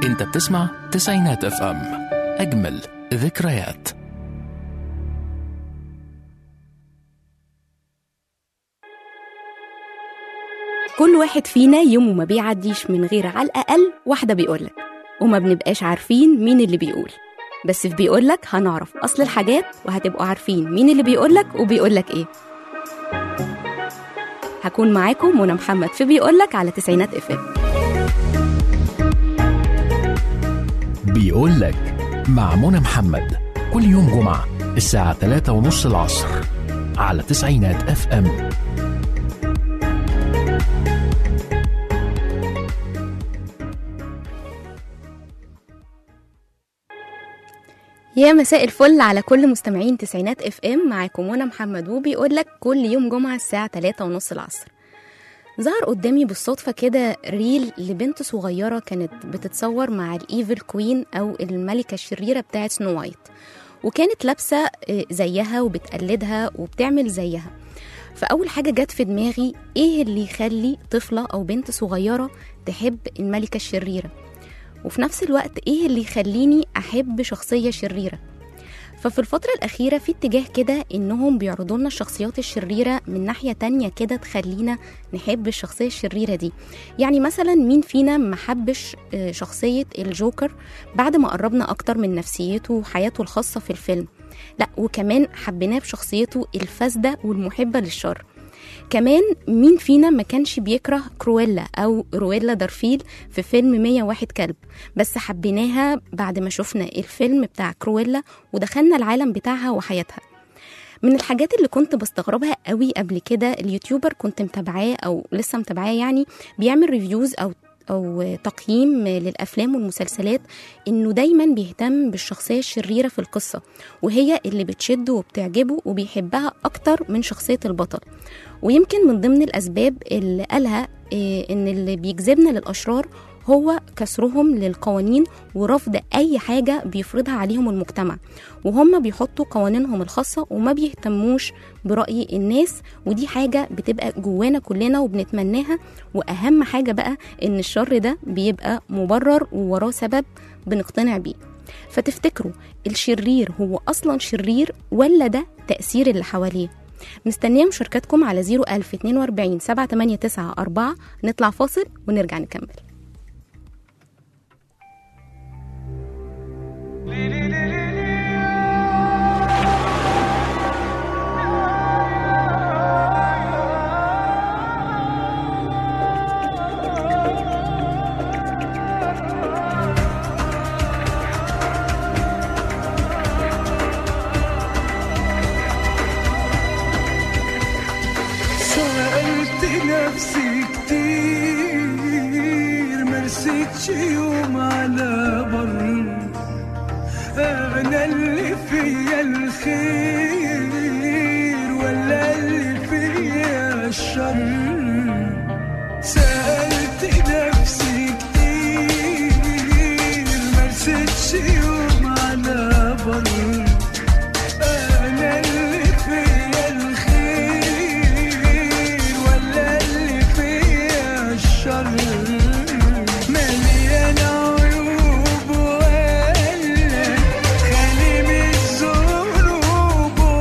انت بتسمع تسعينات اف ام اجمل ذكريات كل واحد فينا يومه ما بيعديش من غير على الأقل واحدة بيقولك وما بنبقاش عارفين مين اللي بيقول بس في بيقولك هنعرف أصل الحاجات وهتبقوا عارفين مين اللي بيقولك وبيقولك إيه هكون معاكم منى محمد في بيقولك على تسعينات اف ام بيقول لك مع منى محمد كل يوم جمعة الساعة 3 ونص العصر على تسعينات اف ام يا مساء الفل على كل مستمعين تسعينات اف ام معاكم منى محمد وبيقول لك كل يوم جمعة الساعة 3 ونص العصر ظهر قدامي بالصدفة كده ريل لبنت صغيرة كانت بتتصور مع الإيفل كوين أو الملكة الشريرة بتاعت سنو وايت وكانت لابسة آه، زيها وبتقلدها وبتعمل زيها فأول حاجة جت في دماغي إيه اللي يخلي طفلة أو بنت صغيرة تحب الملكة الشريرة وفي نفس الوقت ايه اللي يخليني احب شخصيه شريره ففي الفترة الأخيرة في اتجاه كده إنهم بيعرضوا لنا الشخصيات الشريرة من ناحية تانية كده تخلينا نحب الشخصية الشريرة دي يعني مثلا مين فينا ما حبش آه، شخصية الجوكر بعد ما قربنا أكتر من نفسيته وحياته الخاصة في الفيلم لا وكمان حبيناه بشخصيته الفاسدة والمحبة للشر كمان مين فينا ما كانش بيكره كرويلا أو رويلا دارفيل في فيلم 101 كلب بس حبيناها بعد ما شفنا الفيلم بتاع كرويلا ودخلنا العالم بتاعها وحياتها من الحاجات اللي كنت بستغربها قوي قبل كده اليوتيوبر كنت متابعاه او لسه متابعاه يعني بيعمل ريفيوز او او تقييم للافلام والمسلسلات انه دايما بيهتم بالشخصيه الشريره في القصه وهي اللي بتشده وبتعجبه وبيحبها اكتر من شخصيه البطل ويمكن من ضمن الاسباب اللي قالها إيه، ان اللي بيجذبنا للاشرار هو كسرهم للقوانين ورفض اي حاجه بيفرضها عليهم المجتمع وهم بيحطوا قوانينهم الخاصه وما بيهتموش براي الناس ودي حاجه بتبقى جوانا كلنا وبنتمناها واهم حاجه بقى ان الشر ده بيبقى مبرر ووراه سبب بنقتنع بيه فتفتكروا الشرير هو اصلا شرير ولا ده تاثير اللي حواليه مستنيه مشاركاتكم على 01042 789 نطلع فاصل ونرجع نكمل سألت نفسي كتير مرستش يوم على بر أنا اللي فيا الخير ولا اللي فيا الشر سألت نفسي كتير مرستش يوم على بر أنا اللي فيا الخير ولا اللي فيا الشر مليان عيوب ولا خالي من الذنوب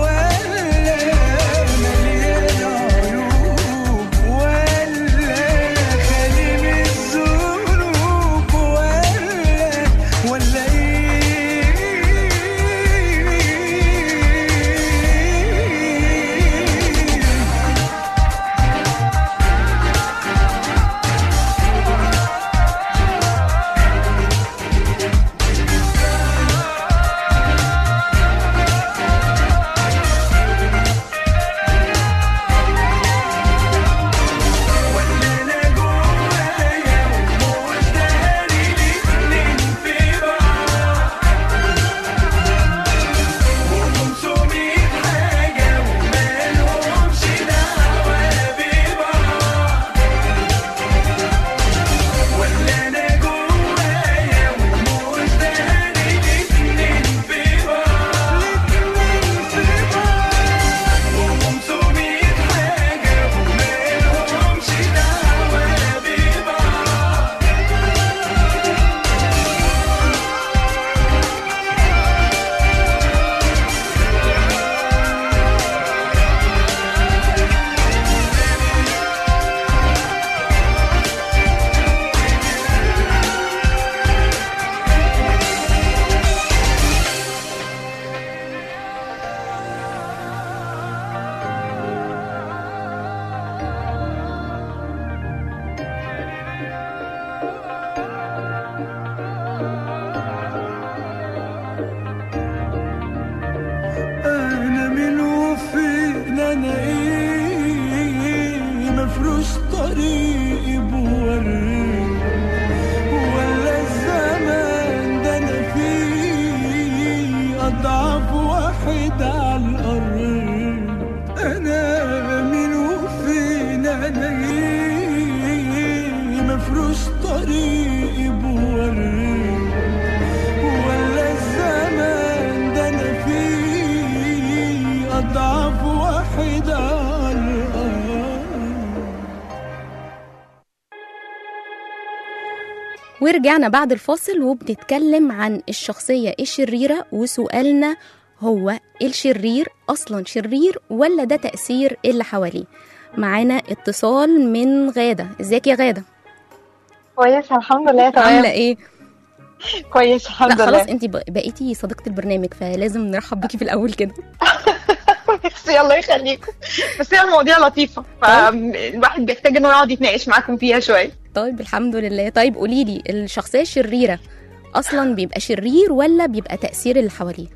مفروش طريقي بوريك ولا الزمان ده انا فيه اضعف واحد على الارض ورجعنا بعد الفاصل وبنتكلم عن الشخصية الشريرة وسؤالنا هو الشرير أصلا شرير ولا ده تأثير اللي حواليه معانا اتصال من غادة ازيك يا غادة كويس الحمد لله عاملة تمام ايه كويس لا الحمد خلاص لله انت بقيتي صديقة البرنامج فلازم نرحب بيكي في الأول كده ميرسي الله يخليكم بس هي المواضيع لطيفة فالواحد بيحتاج انه يقعد يتناقش معاكم فيها شوية طيب الحمد لله طيب قوليلي الشخصية الشريرة أصلا بيبقى شرير ولا بيبقى تأثير اللي حواليه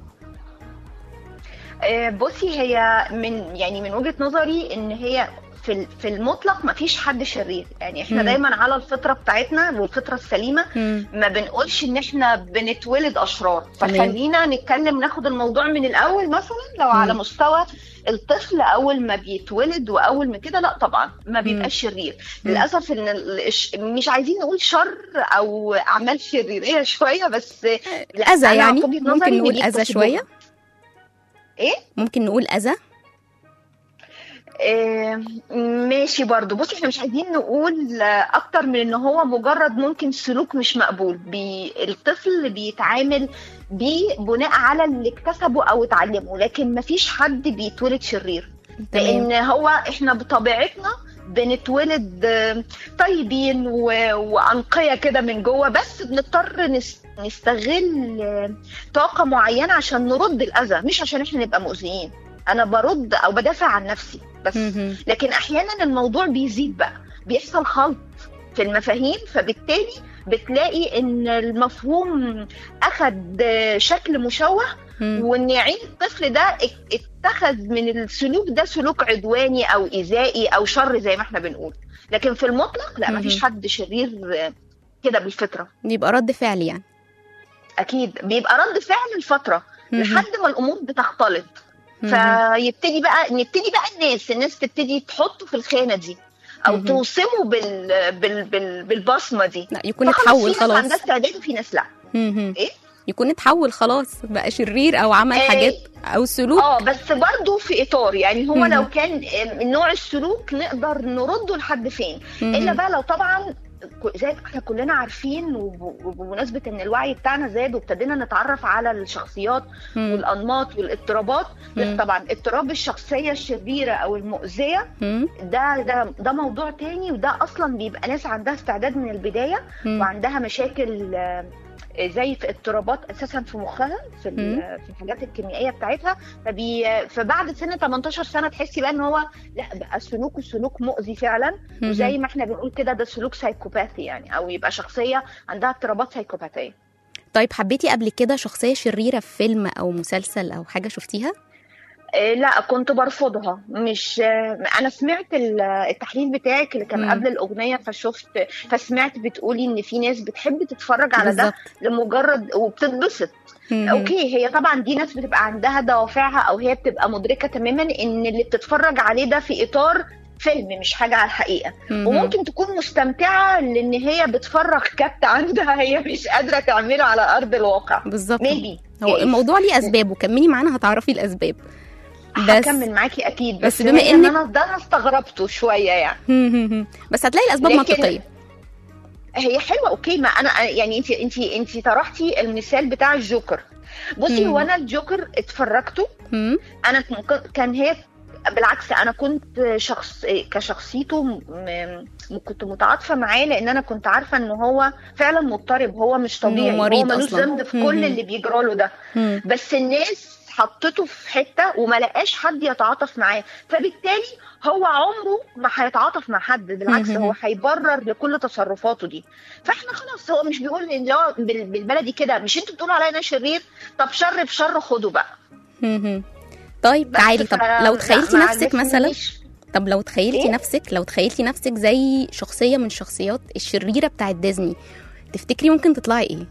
آه، بصي هي من يعني من وجهة نظري ان هي في ال- في المطلق ما فيش حد شرير يعني احنا مم. دايما على الفطرة بتاعتنا والفطرة السليمة مم. ما بنقولش ان احنا بنتولد اشرار تمام. فخلينا نتكلم ناخد الموضوع من الاول مثلا لو على مستوى الطفل اول ما بيتولد واول ما كده لا طبعا ما بيبقاش شرير مم. للاسف ان ال- الش- مش عايزين نقول شر او اعمال شريريه شويه بس لا، أذى أنا يعني في وجهة ممكن نظري إن نقول دي أذى possible. شوية ايه ممكن نقول أذى آه، ماشي برضو بصي احنا مش عايزين نقول آه، اكتر من ان هو مجرد ممكن سلوك مش مقبول بي الطفل بيتعامل بيه بناء على اللي اكتسبه او اتعلمه لكن مفيش حد بيتولد شرير تمام لان هو احنا بطبيعتنا بنتولد آه، طيبين و- وانقياء كده من جوه بس بنضطر نس- نستغل آه، طاقه معينه عشان نرد الاذى مش عشان احنا نبقى مؤذيين انا برد او بدافع عن نفسي بس مهم. لكن احيانا الموضوع بيزيد بقى بيحصل خلط في المفاهيم فبالتالي بتلاقي ان المفهوم اخد شكل مشوه مم. وان يعين الطفل ده ات- اتخذ من السلوك ده سلوك عدواني او ايذائي او شر زي ما احنا بنقول لكن في المطلق لا مهم. مفيش حد شرير كده بالفطره بيبقى رد فعل يعني اكيد بيبقى رد فعل الفتره مهم. لحد ما الامور بتختلط مهم. فيبتدي بقى نبتدي بقى الناس الناس تبتدي تحطه في الخانه دي او مهم. توصمه بال... بال... بال... بالبصمه دي لا يكون فخلاص اتحول في ناس عندها خلاص استعداد وفي ناس لا مهم. إيه؟ يكون اتحول خلاص بقى شرير او عمل آه، حاجات او سلوك اه بس برضه في اطار يعني هو مهم. لو كان آه، نوع السلوك نقدر نرده لحد فين مهم. الا بقى لو طبعا ك- زي ما احنا كلنا عارفين وب- وبمناسبه ان الوعي بتاعنا زاد وابتدينا نتعرف على الشخصيات مم. والانماط والاضطرابات مم. بس طبعا اضطراب الشخصيه الشريره او المؤذيه مم. ده ده ده موضوع تاني وده اصلا بيبقى ناس عندها استعداد من البدايه مم. وعندها مشاكل آه، زي في اضطرابات اساسا في مخها في ال- مم. في الحاجات الكيميائيه بتاعتها فبي فبعد سن 18 سنه تحسي بقى ان هو لا بقى سلوكه سلوك مؤذي فعلا مهم. وزي ما احنا بنقول كده ده سلوك سايكوباثي يعني او يبقى شخصيه عندها اضطرابات سايكوباثيه طيب حبيتي قبل كده شخصية شريرة في فيلم أو مسلسل أو حاجة شفتيها؟ إيه، لا كنت برفضها مش آه، انا سمعت ال- التحليل بتاعك اللي كان مم. قبل الاغنيه فشفت فسمعت بتقولي ان في ناس بتحب تتفرج على ده بالظبط لمجرد وبتتبسط مهم. اوكي هي طبعا دي ناس بتبقى عندها دوافعها او هي بتبقى مدركه تماما ان اللي بتتفرج عليه ده في اطار فيلم مش حاجه على الحقيقه مهم. وممكن تكون مستمتعه لان هي بتفرغ كبت عندها هي مش قادره تعمله على ارض الواقع بالظبط ميبي هو الموضوع ليه أسباب وكملي معانا هتعرفي الأسباب بس هكمل معاكي اكيد بس بس, بما بما ان إنك- انا ده انا استغربته شويه يعني مهم. بس هتلاقي الأسباب لكن- منطقية هي حلوه اوكي ما انا يعني انت انت انت طرحتي المثال بتاع الجوكر بصي مم. هو انا الجوكر اتفرجته مم. انا كن- كان هي بالعكس انا كنت شخص كشخصيته م... م... كنت متعاطفه معاه لان انا كنت عارفه ان هو فعلا مضطرب هو مش طبيعي مريض هو ملوش أصلاً. ذنب في مم. كل اللي بيجرى له ده مم. بس الناس حطته في حته وما لقاش حد يتعاطف معاه فبالتالي هو عمره ما هيتعاطف مع حد بالعكس مهم. هو هيبرر لكل تصرفاته دي فاحنا خلاص هو مش بيقول ان هو بال- بالبلدي كده مش انتوا بتقولوا عليا انا شرير طب شر بشر خدوا بقى مهم. طيب بس تعالي طب ف- لو لا، تخيلتي ما نفسك مثلا عجبتنيش. طب لو تخيلتي إيه؟ نفسك لو تخيلتي نفسك زي شخصية من شخصيات الشريرة بتاعت ديزني تفتكري ممكن تطلعي ايه؟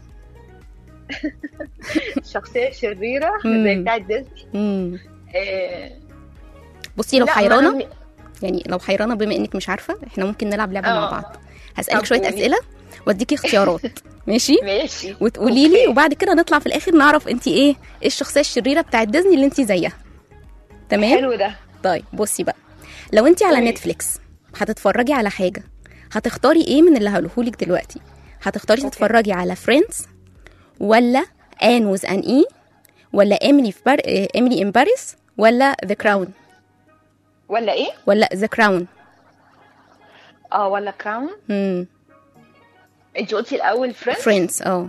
شخصيه شريره مم. زي بتاعت ديزني مم. آه، بصي لو لا، ما حيرانة أنا- يعني لو حيرانة بما انك مش عارفة احنا ممكن نلعب لعبة مع آه. بعض هسالك طب شويه قولي. اسئله واديكي اختيارات ماشي ماشي وتقولي لي أوكي. وبعد كده نطلع في الاخر نعرف انت ايه ايه الشخصيه الشريره بتاعت ديزني اللي انت زيها تمام حلو ده طيب بصي بقى لو انت على قولي. نتفليكس هتتفرجي على حاجه هتختاري ايه من اللي هقولهولك دلوقتي هتختاري أوكي. تتفرجي على فريندز ولا ان وز ان اي ولا ايميلي في بار... ايميلي ان باريس ولا ذا كراون ولا ايه ولا ذا كراون اه ولا كراون امم انت قلتي الاول فريندز فريندز اه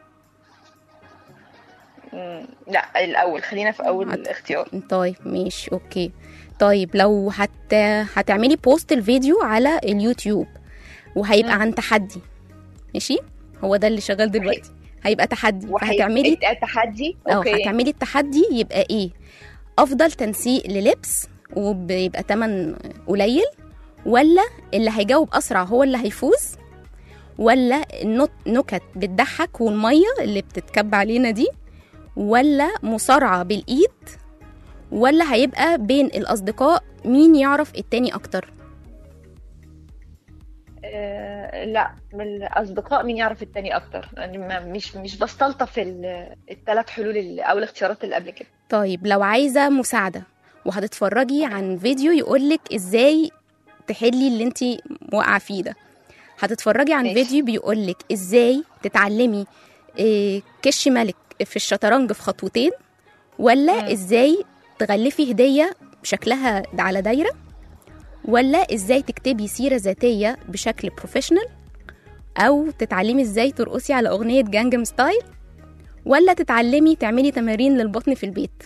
لا الاول خلينا في اول عد- اختيار طيب ماشي اوكي طيب لو هت... هتعملي بوست الفيديو على اليوتيوب وهيبقى مم. عن تحدي ماشي هو ده اللي شغال دلوقتي هيبقى تحدي وهي- فهتعملي إيه تحدي اه اوكي هتعملي التحدي يبقى ايه افضل تنسيق للبس وبيبقى تمن قليل ولا اللي هيجاوب اسرع هو اللي هيفوز ولا النط نكت بتضحك والميه اللي بتتكب علينا دي ولا مصارعه بالايد ولا هيبقى بين الاصدقاء مين يعرف التاني اكتر آه لا من الاصدقاء مين يعرف التاني اكتر يعني ما مش مش بستلطف الثلاث حلول اللي او الاختيارات اللي قبل كده طيب لو عايزه مساعده وهتتفرجي عن فيديو يقولك ازاي تحلي اللي انت واقعه فيه ده هتتفرجي عن ماشي. فيديو بيقولك ازاي تتعلمي إيه، كش ملك في الشطرنج في خطوتين ولا مم. ازاي تغلفي هديه شكلها على دايره ولا ازاي تكتبي سيره ذاتيه بشكل بروفيشنال او تتعلمي ازاي ترقصي على اغنيه جانجم ستايل ولا تتعلمي تعملي تمارين للبطن في البيت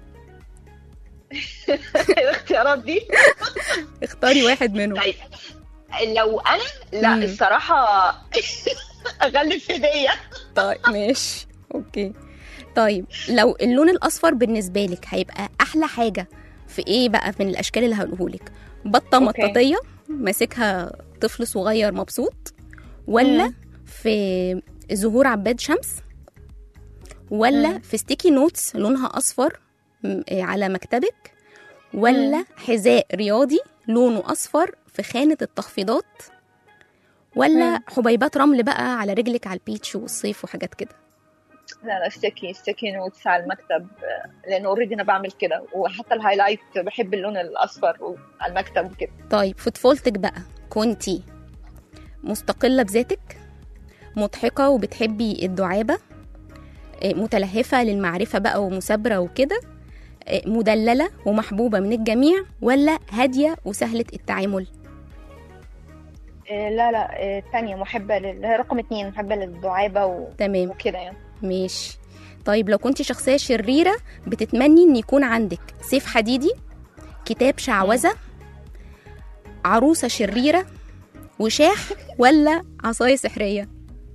الاختيارات دي اختاري واحد منهم طيب لو انا لا مم. الصراحه اغلف هديه طيب ماشي اوكي طيب لو اللون الاصفر بالنسبه لك هيبقى احلى حاجه في ايه بقى من الاشكال اللي هقولهولك بطه أوكي. مطاطيه ماسكها طفل صغير مبسوط ولا مم. في زهور عباد شمس ولا مم. في ستيكي نوتس لونها اصفر م- على مكتبك ولا حذاء رياضي لونه اصفر في خانه التخفيضات ولا مم. حبيبات رمل بقى على رجلك على البيتش والصيف وحاجات كده لا لا ستيكي ستيكي نوتس على المكتب آه، لان اوريدي انا بعمل كده وحتى الهايلايت بحب اللون الاصفر على المكتب وكده طيب في طفولتك بقى كنتي مستقلة بذاتك مضحكة وبتحبي الدعابة آه، متلهفة للمعرفة بقى ومثابرة وكده آه، مدللة ومحبوبة من الجميع ولا هادية وسهلة التعامل آه، لا لا آه، الثانية محبة لل... هي رقم اتنين محبة للدعابة و... تمام وكده يعني ماشي طيب لو كنتي شخصية شريرة بتتمني ان يكون عندك سيف حديدي كتاب شعوذة عروسة شريرة وشاح ولا عصاية سحرية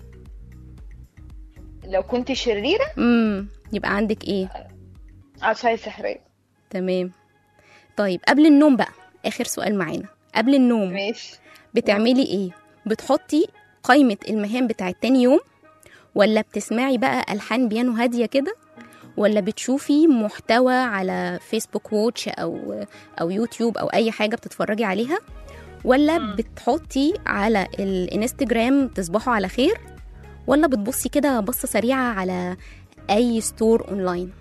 لو كنت شريرة امم يبقى عندك ايه عصاية سحرية تمام طيب قبل النوم بقى اخر سؤال معانا قبل النوم ماشي بتعملي ايه بتحطي قائمة المهام بتاعت تاني يوم ولا بتسمعي بقى ألحان بيانو هادية كده ولا بتشوفي محتوى على فيسبوك ووتش أو أو يوتيوب أو أي حاجة بتتفرجي عليها ولا مم. بتحطي على الانستجرام تصبحوا على خير ولا بتبصي كده بصة سريعة على أي ستور أونلاين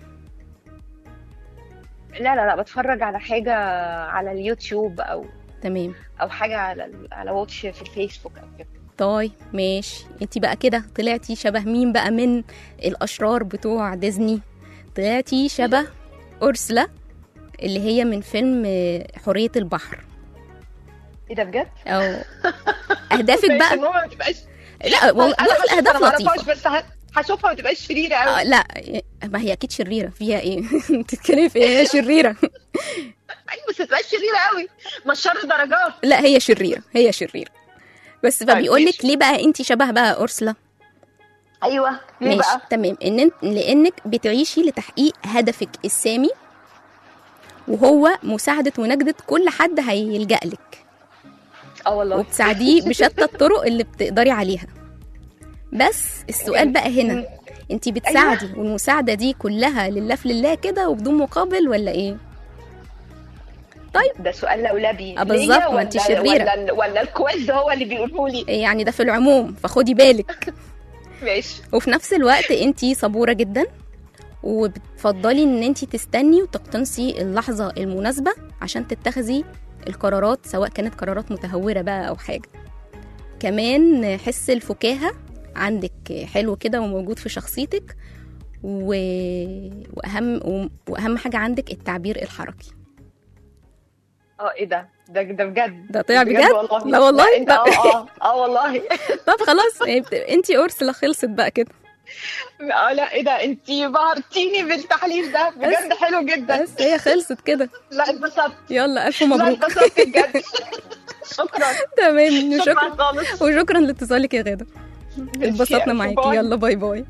لا لا لا بتفرج على حاجة على اليوتيوب أو تمام أو حاجة على ال- على واتش في الفيسبوك أو كده طيب ماشي انتي بقى كده طلعتي شبه مين بقى من الاشرار بتوع ديزني طلعتي شبه أرسلا اللي هي من فيلم آه، حرية البحر إيه ده بجد؟ او اهدافك ماشي، بقى المهم ما تبقاش لا والله أنا بص هشوفها، الاهداف أنا معرفهاش، لطيفة بس ه- هشوفها ما تبقاش شريرة آه أوي لا ما هي اكيد شريرة فيها ايه تتكلمي في ايه هي شريرة أيوة بس ما تبقاش شريرة أوي ما الشر درجات لا هي شريرة هي شريرة بس طيب، فبيقول لك ماشي. ليه بقى انتي شبه بقى أرسلا أيوة ليه ماشي بقى؟ تمام ان انت لانك بتعيشي لتحقيق هدفك السامي وهو مساعدة ونجدة كل حد هيلجأ لك اه والله وبتساعديه بشتى الطرق اللي بتقدري عليها بس السؤال بقى هنا انت بتساعدي والمساعدة دي كلها لله في لله كده وبدون مقابل ولا ايه طيب. ده سؤال لولبي آه، بالظبط، ليا ما أنت ولا- شريرة. ولا ولا الكويز هو اللي بيقوله لي يعني ده في العموم فخدي بالك ماشي وفي نفس الوقت انت صبوره جدا وبتفضلي ان انت تستني وتقتنصي اللحظه المناسبه عشان تتخذي القرارات سواء كانت قرارات متهوره بقى او حاجه كمان حس الفكاهه عندك حلو كده وموجود في شخصيتك و... واهم واهم حاجه عندك التعبير الحركي اه ايه ده ده ده بجد ده طلع بجد؟ والله لا والله؟ انت اه اه اه والله طب خلاص انت ارسله خلصت بقى كده اه لا ايه ده انت بهرتيني بالتحليل ده بجد حلو جدا بس هي خلصت كده لا اتبسطت يلا الف لا مبروك اتبسطت بجد شكرا تمام شكرا شكرا خالص وشكرا لاتصالك يا غاده اتبسطنا ألف معاكي باي. يلا باي باي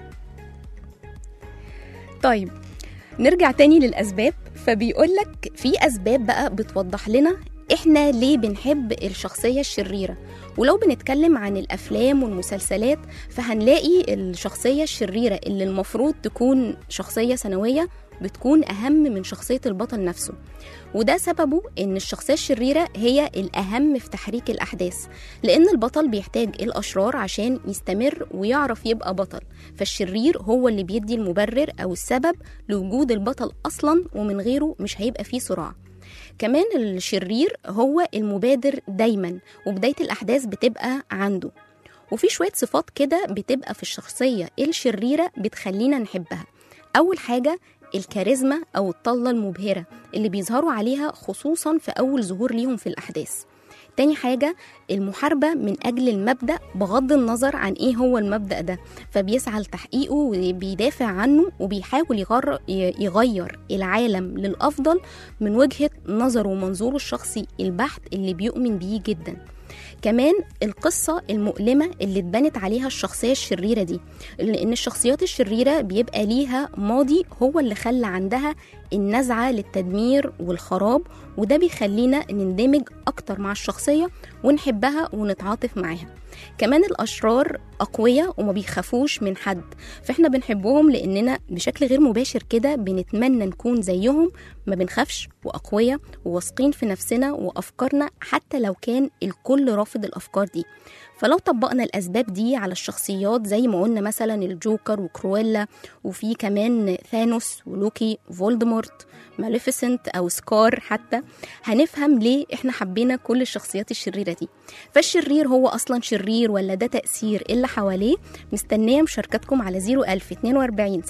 طيب نرجع تاني للأسباب فبيقولك في أسباب بقى بتوضح لنا إحنا ليه بنحب الشخصية الشريرة ولو بنتكلم عن الأفلام والمسلسلات فهنلاقي الشخصية الشريرة اللي المفروض تكون شخصية ثانوية بتكون أهم من شخصية البطل نفسه وده سببه إن الشخصية الشريرة هي الأهم في تحريك الأحداث لأن البطل بيحتاج الأشرار عشان يستمر ويعرف يبقى بطل فالشرير هو اللي بيدي المبرر أو السبب لوجود البطل أصلا ومن غيره مش هيبقى فيه صراع كمان الشرير هو المبادر دايما وبداية الأحداث بتبقى عنده وفي شوية صفات كده بتبقى في الشخصية الشريرة بتخلينا نحبها أول حاجة الكاريزما أو الطلة المبهرة اللي بيظهروا عليها خصوصا في أول ظهور ليهم في الأحداث تاني حاجة المحاربة من أجل المبدأ بغض النظر عن إيه هو المبدأ ده فبيسعى لتحقيقه وبيدافع عنه وبيحاول يغر يغير العالم للأفضل من وجهة نظره ومنظوره الشخصي البحت اللي بيؤمن بيه جدا كمان القصة المؤلمة اللي اتبنت عليها الشخصية الشريرة دي لأن الشخصيات الشريرة بيبقى ليها ماضي هو اللي خلى عندها النزعة للتدمير والخراب وده بيخلينا نندمج أكتر مع الشخصية ونحبها ونتعاطف معاها كمان الأشرار أقوياء وما بيخافوش من حد فإحنا بنحبهم لأننا بشكل غير مباشر كده بنتمنى نكون زيهم ما بنخافش وأقوياء وواثقين في نفسنا وأفكارنا حتى لو كان الكل رافض الأفكار دي فلو طبقنا الأسباب دي على الشخصيات زي ما قلنا مثلا الجوكر وكرويلا وفي كمان ثانوس ولوكي فولدمورت ماليفيسنت أو سكار حتى هنفهم ليه إحنا حبينا كل الشخصيات الشريرة دي فالشرير هو أصلا شرير ولا ده تأثير اللي حواليه مستنية مشاركتكم على 01042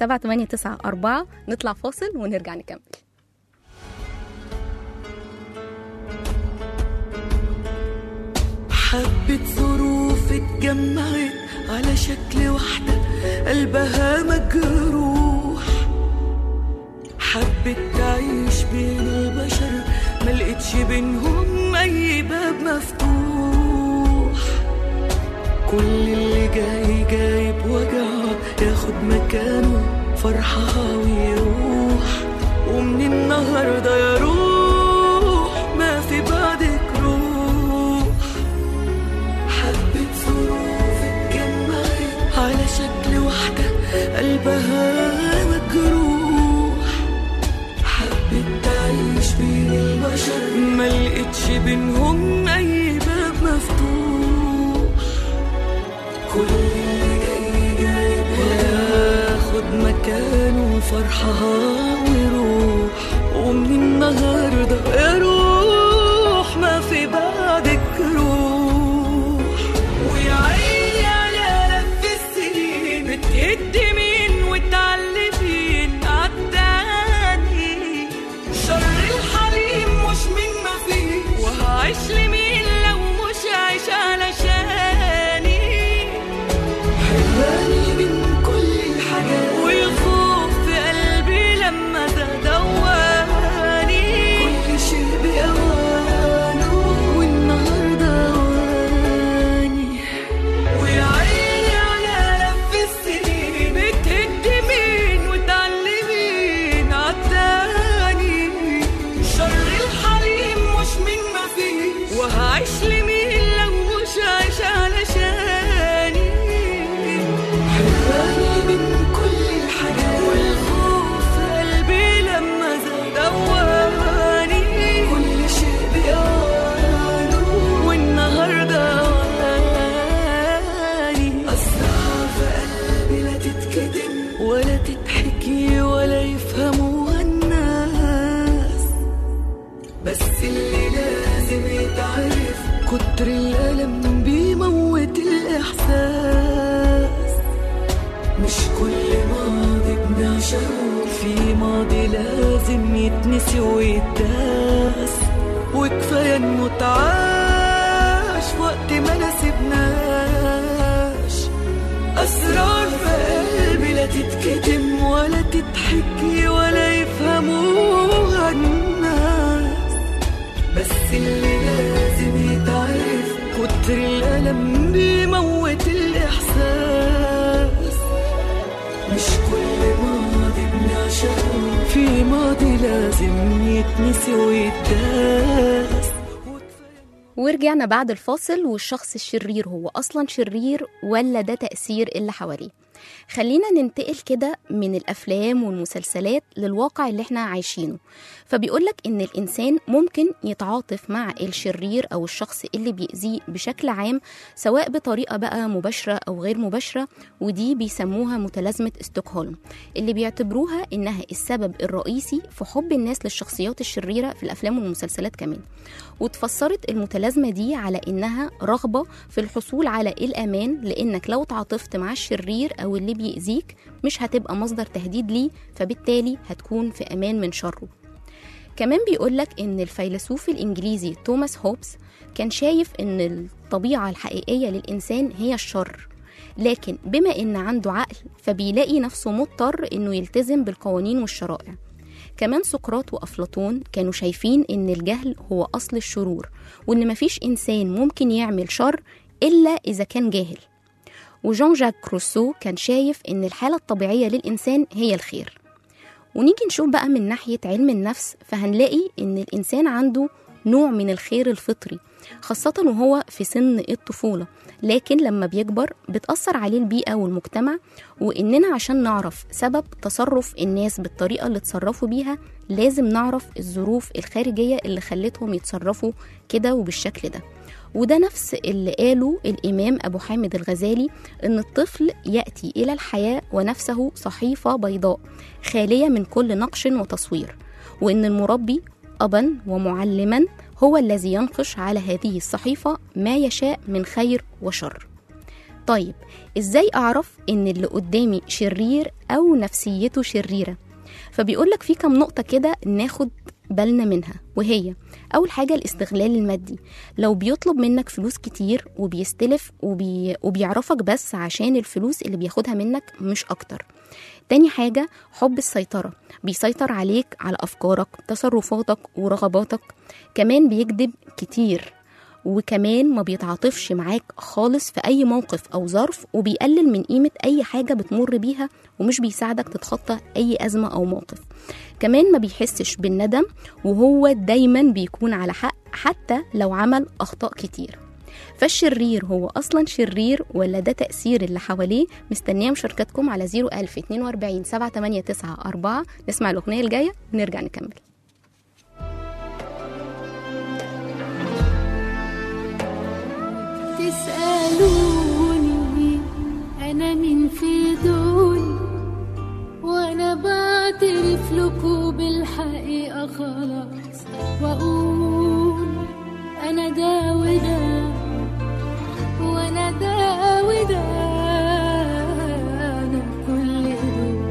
7894 نطلع فاصل ونرجع نكمل حبة ظروف اتجمعت على شكل واحدة قلبها مجروح حبت تعيش بين البشر ملقتش بينهم أي باب مفتوح كل اللي جاي جاي بوجعه ياخد مكانه فرحها ويروح ومن النهارده يا روح ما في بعدك روح حبة ظروف اتجمعت على شكل واحدة قلبها مجروح حبت تعيش بين البشر ملقتش بينهم أي باب مفتوح كل اللي جاي جاي ياخد مكانه فرحها ويروح ومن النهارده يا روح ما في بعدك روح ويا عيني على لف السنين بتهدي مين وتعلمين عالتاني شر الحليم مش من ما فيه وهعيش لمين لو مش عايش علشاني حراني من كل الحاجات والخوف في قلبي لما زاد دواني كل شيء بقى يتنسي ويتداس وكفاية انه اتعاش وقت ما نسيبناش أسرار في قلبي لا تتكتم ولا تتحكي ولا يفهموها الناس بس اللي لازم يتعرف كتر الألم بيموت الإحساس مش كل ماضي بنعشقه في ماضي لازم يتنسي ويتداس ورجعنا بعد الفاصل والشخص الشرير هو أصلا شرير ولا ده تأثير اللي حواليه خلينا ننتقل كده من الأفلام والمسلسلات للواقع اللي احنا عايشينه فبيقولك إن الإنسان ممكن يتعاطف مع الشرير أو الشخص اللي بيأذيه بشكل عام سواء بطريقة بقى مباشرة أو غير مباشرة ودي بيسموها متلازمة ستوكهولم اللي بيعتبروها إنها السبب الرئيسي في حب الناس للشخصيات الشريرة في الأفلام والمسلسلات كمان وتفسرت المتلازمة دي على إنها رغبة في الحصول على الأمان لأنك لو تعاطفت مع الشرير أو اللي بيأذيك مش هتبقى مصدر تهديد ليه فبالتالي هتكون في أمان من شره كمان بيقولك إن الفيلسوف الإنجليزي توماس هوبس كان شايف إن الطبيعة الحقيقية للإنسان هي الشر لكن بما إن عنده عقل فبيلاقي نفسه مضطر إنه يلتزم بالقوانين والشرائع كمان سقراط وأفلاطون كانوا شايفين إن الجهل هو أصل الشرور وإن مفيش إنسان ممكن يعمل شر إلا إذا كان جاهل وجون جاك روسو كان شايف إن الحالة الطبيعية للإنسان هي الخير ونيجي نشوف بقى من ناحية علم النفس فهنلاقي إن الإنسان عنده نوع من الخير الفطري خاصة وهو في سن الطفولة لكن لما بيكبر بتأثر عليه البيئة والمجتمع وإننا عشان نعرف سبب تصرف الناس بالطريقة اللي تصرفوا بيها لازم نعرف الظروف الخارجية اللي خلتهم يتصرفوا كده وبالشكل ده وده نفس اللي قاله الإمام أبو حامد الغزالي إن الطفل يأتي إلى الحياة ونفسه صحيفة بيضاء خالية من كل نقش وتصوير وإن المربي أبا ومعلما هو الذي ينقش على هذه الصحيفة ما يشاء من خير وشر طيب إزاي أعرف إن اللي قدامي شرير أو نفسيته شريرة فبيقولك في كم نقطة كده ناخد بالنا منها وهي أول حاجة الاستغلال المادي لو بيطلب منك فلوس كتير وبيستلف وبي... وبيعرفك بس عشان الفلوس اللي بياخدها منك مش أكتر تاني حاجة حب السيطرة بيسيطر عليك على أفكارك تصرفاتك ورغباتك كمان بيكذب كتير وكمان ما بيتعاطفش معاك خالص في أي موقف أو ظرف وبيقلل من قيمة أي حاجة بتمر بيها ومش بيساعدك تتخطى أي أزمة أو موقف كمان ما بيحسش بالندم وهو دايما بيكون على حق حتى لو عمل أخطاء كتير فالشرير هو أصلا شرير ولا ده تأثير اللي حواليه مستنية مشاركتكم على 01042 789 نسمع الأغنية الجاية ونرجع نكمل تسألوني أنا مين في دول وأنا بعترف لكم بالحقيقة خلاص وأقول أنا ده وده وأنا ده وده أنا كل دول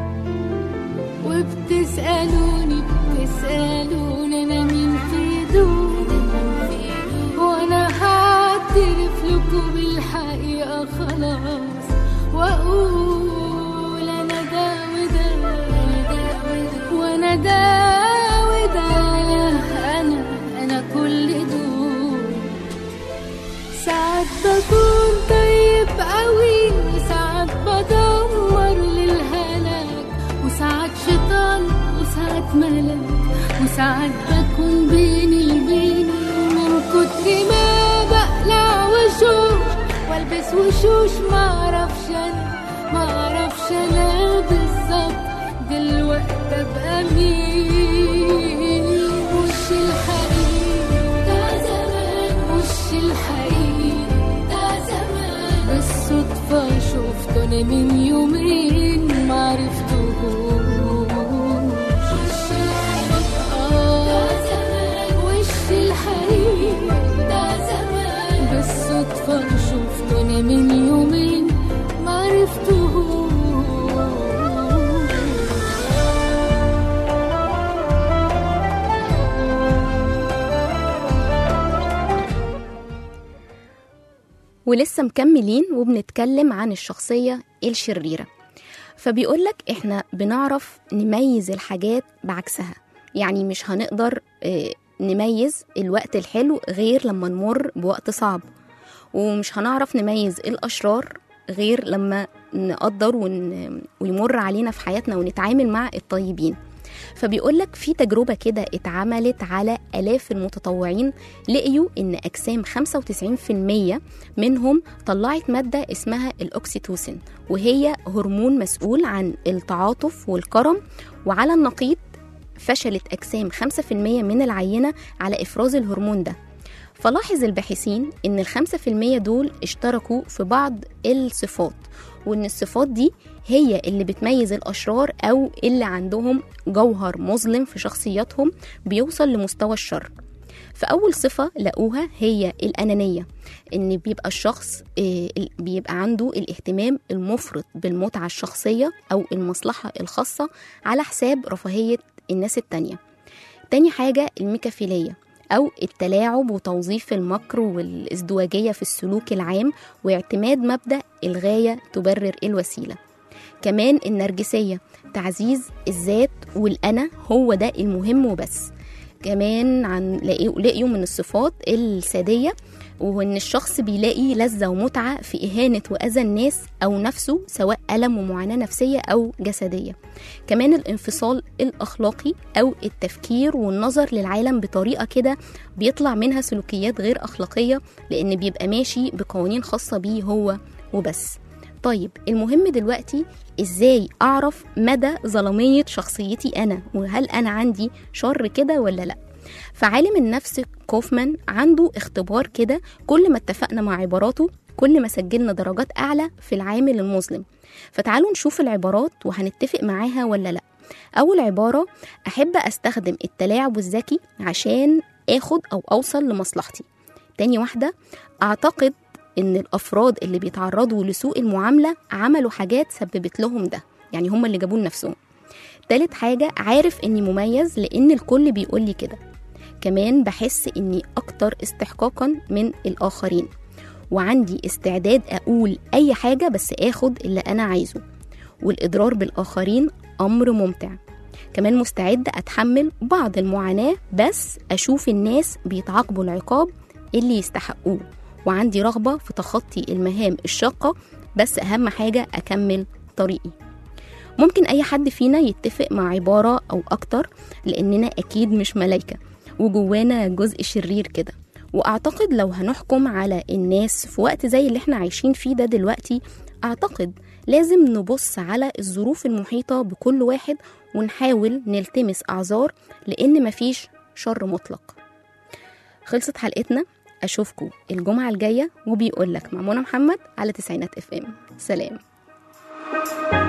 وبتسألوني بتسألوني أنا مين في دول وأنا هعترف لكم بالحقيقة خلاص وأقول أنا ده وده وأنا ده وده أنا أنا كل دول ساعات بكون طيب قوي وساعات بدمر للهلاك وساعات شيطان وساعات ملاك وساعات بكون بيني وبيني من كتر ما بقلع وشوش والبس وشوش معرفش انا معرفش انا بالظبط دلوقتي ابقى مين وش الحقيقي ده زمان وش الحقيقي ده زمان بالصدفة شفته انا من يومين معرفتهوش وش الحقيقي ده زمان وش الحقيقي ده زمان بالصدفة شفته انا من يومين معرفتهوش ولسه مكملين وبنتكلم عن الشخصية الشريرة فبيقولك احنا بنعرف نميز الحاجات بعكسها يعني مش هنقدر آه، نميز الوقت الحلو غير لما نمر بوقت صعب ومش هنعرف نميز الأشرار غير لما نقدر ون... ويمر علينا في حياتنا ونتعامل مع الطيبين فبيقولك في تجربة كده اتعملت على آلاف المتطوعين لقيوا إن أجسام 95% منهم طلعت مادة اسمها الأكسيتوسين وهي هرمون مسؤول عن التعاطف والكرم وعلى النقيض فشلت أجسام 5% من العينة على إفراز الهرمون ده فلاحظ الباحثين إن الخمسة في المية دول اشتركوا في بعض الصفات وإن الصفات دي هي اللي بتميز الأشرار أو اللي عندهم جوهر مظلم في شخصياتهم بيوصل لمستوى الشر فأول صفة لقوها هي الأنانية إن بيبقى الشخص آه، ال- بيبقى عنده الاهتمام المفرط بالمتعة الشخصية أو المصلحة الخاصة على حساب رفاهية الناس التانية تاني حاجة الميكافيلية أو التلاعب وتوظيف المكر والازدواجية في السلوك العام واعتماد مبدأ الغاية تبرر الوسيلة كمان النرجسية تعزيز الذات والأنا هو ده المهم وبس كمان عن لقيوا لقيوا من الصفات السادية وإن الشخص بيلاقي لذة ومتعة في إهانة وأذى الناس أو نفسه سواء ألم ومعاناة نفسية أو جسدية كمان الانفصال الأخلاقي أو التفكير والنظر للعالم بطريقة كده بيطلع منها سلوكيات غير أخلاقية لأن بيبقى ماشي بقوانين خاصة بيه هو وبس طيب المهم دلوقتي ازاي اعرف مدى ظلامية شخصيتي انا وهل انا عندي شر كده ولا لا فعالم النفس كوفمان عنده اختبار كده كل ما اتفقنا مع عباراته كل ما سجلنا درجات اعلى في العامل المظلم فتعالوا نشوف العبارات وهنتفق معاها ولا لا اول عبارة احب استخدم التلاعب الذكي عشان اخد او اوصل لمصلحتي تاني واحدة اعتقد ان الافراد اللي بيتعرضوا لسوء المعامله عملوا حاجات سببت لهم ده يعني هم اللي جابوه لنفسهم تالت حاجه عارف اني مميز لان الكل بيقول لي كده كمان بحس اني اكتر استحقاقا من الاخرين وعندي استعداد اقول اي حاجه بس اخد اللي انا عايزه والاضرار بالاخرين امر ممتع كمان مستعد اتحمل بعض المعاناه بس اشوف الناس بيتعاقبوا العقاب اللي يستحقوه وعندي رغبة في تخطي المهام الشاقة بس أهم حاجة أكمل طريقي ممكن أي حد فينا يتفق مع عبارة أو أكتر لأننا أكيد مش ملايكة وجوانا جزء شرير كده وأعتقد لو هنحكم على الناس في وقت زي اللي احنا عايشين فيه ده دلوقتي أعتقد لازم نبص على الظروف المحيطة بكل واحد ونحاول نلتمس أعذار لأن مفيش شر مطلق خلصت حلقتنا اشوفكم الجمعه الجايه وبيقول لك مع منى محمد على تسعينات اف ام سلام